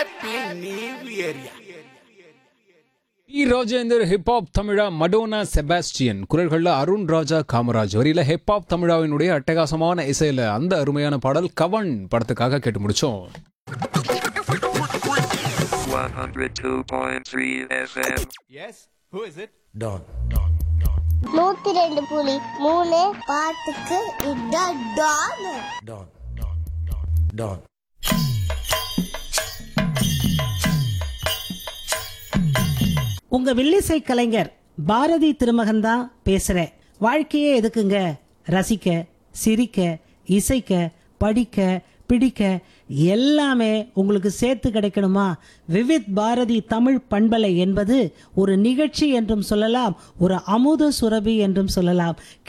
Happy New Year. E Rajendar hip hop Tamizha Madonna Sebastian குரல்களில் அருண் ராஜா காமராஜ் வரியில hip hop தமிழாவினுடைய அட்டகாசமான இசையில அந்த அருமையான பாடல் கவன் படத்துக்காக கேட்டு முடிச்சோம் 102.3 FM. Yes, who is it? நூத்தி ரெண்டு புலி மூணு பாட்டுக்கு இதான் டான் உங்க வில்லிசை கலைஞர் பாரதி திருமகன் தான் பேசுறேன் வாழ்க்கையே எதுக்குங்க ரசிக்க சிரிக்க இசைக்க படிக்க பிடிக்க எல்லாமே உங்களுக்கு சேர்த்து கிடைக்கணுமா விவித் பாரதி தமிழ் பண்பலை என்பது ஒரு நிகழ்ச்சி என்றும் சொல்லலாம் ஒரு அமுத சுரபி என்றும் சொல்லலாம்